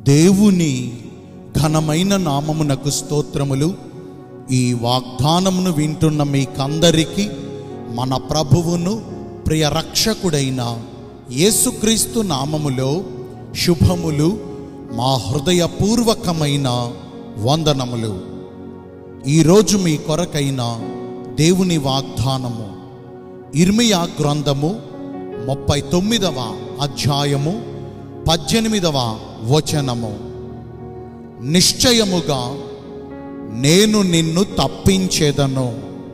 దేవుని ఘనమైన నామమునకు స్తోత్రములు ఈ వాగ్దానమును వింటున్న మీకందరికీ మన ప్రభువును ప్రియ రక్షకుడైన యేసుక్రీస్తు నామములో శుభములు మా హృదయపూర్వకమైన వందనములు ఈరోజు మీ కొరకైన దేవుని వాగ్దానము ఇర్మియా గ్రంథము ముప్పై తొమ్మిదవ అధ్యాయము పద్దెనిమిదవ వచనము నిశ్చయముగా నేను నిన్ను తప్పించేదను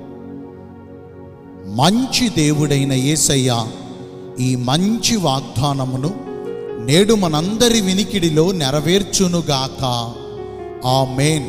మంచి దేవుడైన యేసయ్య ఈ మంచి వాగ్దానమును నేడు మనందరి వినికిడిలో నెరవేర్చునుగాక ఆమేన్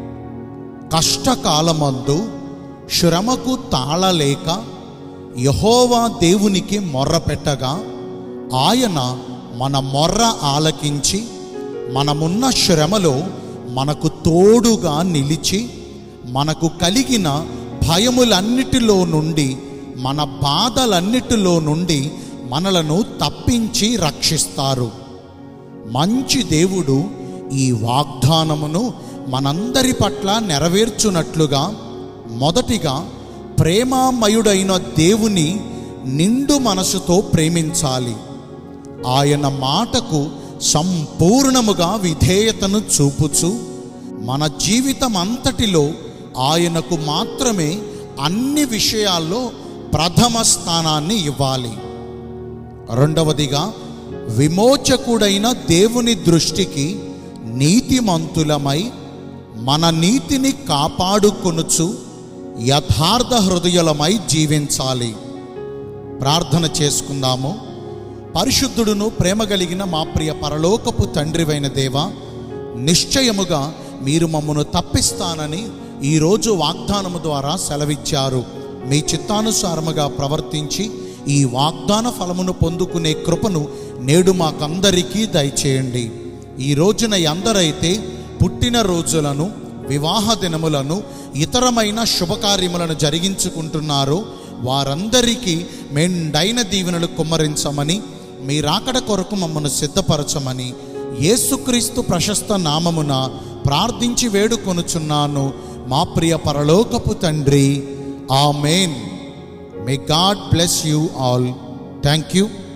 కష్టకాలమందు శ్రమకు తాళలేక యహోవా దేవునికి మొర్ర పెట్టగా ఆయన మన మొర్ర ఆలకించి మనమున్న శ్రమలో మనకు తోడుగా నిలిచి మనకు కలిగిన భయములన్నిటిలో నుండి మన బాధలన్నిటిలో నుండి మనలను తప్పించి రక్షిస్తారు మంచి దేవుడు ఈ వాగ్దానమును మనందరి పట్ల నెరవేర్చునట్లుగా మొదటిగా ప్రేమామయుడైన దేవుని నిండు మనసుతో ప్రేమించాలి ఆయన మాటకు సంపూర్ణముగా విధేయతను చూపుచు మన జీవితం అంతటిలో ఆయనకు మాత్రమే అన్ని విషయాల్లో ప్రథమ స్థానాన్ని ఇవ్వాలి రెండవదిగా విమోచకుడైన దేవుని దృష్టికి నీతిమంతులమై మన నీతిని కాపాడుకొనుచు యథార్థ హృదయులమై జీవించాలి ప్రార్థన చేసుకుందాము పరిశుద్ధుడును ప్రేమ కలిగిన మా ప్రియ పరలోకపు తండ్రివైన దేవ నిశ్చయముగా మీరు మమ్మను తప్పిస్తానని ఈరోజు వాగ్దానము ద్వారా సెలవిచ్చారు మీ చిత్తానుసారముగా ప్రవర్తించి ఈ వాగ్దాన ఫలమును పొందుకునే కృపను నేడు మాకందరికీ దయచేయండి ఈ రోజున ఎందరైతే పుట్టిన రోజులను వివాహ దినములను ఇతరమైన శుభకార్యములను జరిగించుకుంటున్నారో వారందరికీ మెండైన దీవెనలు కుమ్మరించమని మీ రాకడ కొరకు మమ్మను సిద్ధపరచమని యేసుక్రీస్తు ప్రశస్త నామమున ప్రార్థించి వేడుకొనుచున్నాను మా ప్రియ పరలోకపు తండ్రి amen may God bless you all thank you